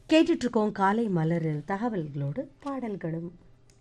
கேட்டுட்டு இருக்கோம் காலை மலரில் தகவல்களோடு பாடல்களும்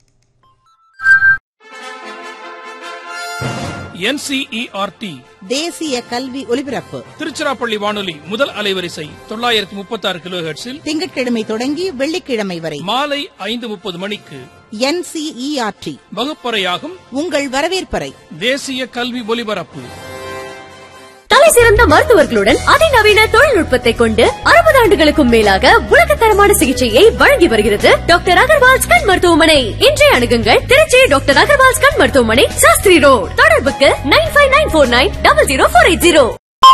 என்சிஇஆர்டி தேசிய கல்வி ஒலிபரப்பு திருச்சிராப்பள்ளி வானொலி முதல் அலைவரிசை தொள்ளாயிரத்தி முப்பத்தி ஆறு கிலோ ஹெர்ட்ஸில் திங்கட்கிழமை தொடங்கி வெள்ளிக்கிழமை வரை மாலை ஐந்து முப்பது மணிக்கு என்சிஇஆர்டி வகுப்பறையாகும் உங்கள் வரவேற்பறை தேசிய கல்வி ஒலிபரப்பு தலை சிறந்த மருத்துவர்களுடன் அதிநவீன தொழில்நுட்பத்தை கொண்டு அறுபது ஆண்டுகளுக்கும் மேலாக உலகத்தரமான சிகிச்சையை வழங்கி வருகிறது டாக்டர் அகர்வால்ஸ் கண் மருத்துவமனை இன்றைய அணுகுங்கள் திருச்சி டாக்டர் அகர்வால்ஸ் கண் மருத்துவமனை சாஸ்திரி ரோட் தொடர்புக்கு nine five nine four nine double zero four eight zero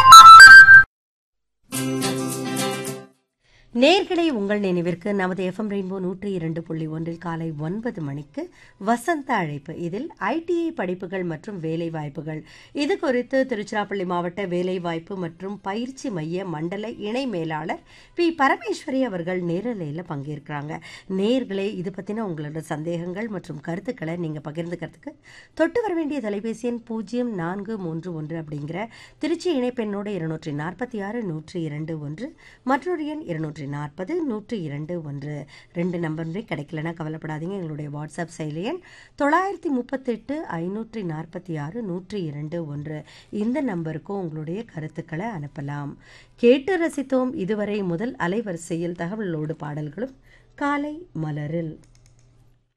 நேர்களை உங்கள் நினைவிற்கு நமது எஃப்எம் ரெயின்போ நூற்றி இரண்டு புள்ளி ஒன்றில் காலை ஒன்பது மணிக்கு வசந்த அழைப்பு இதில் ஐடிஐ படிப்புகள் மற்றும் வேலை வாய்ப்புகள் இது குறித்து திருச்சிராப்பள்ளி மாவட்ட வேலைவாய்ப்பு மற்றும் பயிற்சி மைய மண்டல இணை மேலாளர் பி பரமேஸ்வரி அவர்கள் நேரலையில் பங்கேற்கிறாங்க நேர்களே இது பற்றின உங்களோட சந்தேகங்கள் மற்றும் கருத்துக்களை நீங்கள் பகிர்ந்துக்கிறதுக்கு தொட்டு வர வேண்டிய தொலைபேசி எண் பூஜ்ஜியம் நான்கு மூன்று ஒன்று அப்படிங்கிற திருச்சி இணைப்பெண்ணோடு இருநூற்றி நாற்பத்தி ஆறு நூற்றி இரண்டு ஒன்று மற்றொரு எண் இருநூற்றி நாற்பது நூற்றி இரண்டு ஒன்று ரெண்டு நம்பர் கிடைக்கலனா கவலைப்படாதீங்க எங்களுடைய வாட்ஸ்அப் செயலி எண் தொள்ளாயிரத்தி முப்பத்தெட்டு ஐநூற்றி நாற்பத்தி ஆறு நூற்றி இரண்டு ஒன்று இந்த நம்பருக்கும் உங்களுடைய கருத்துக்களை அனுப்பலாம் கேட்டு ரசித்தோம் இதுவரை முதல் அலைவரிசையில் தகவலோடு பாடல்களும் காலை மலரில்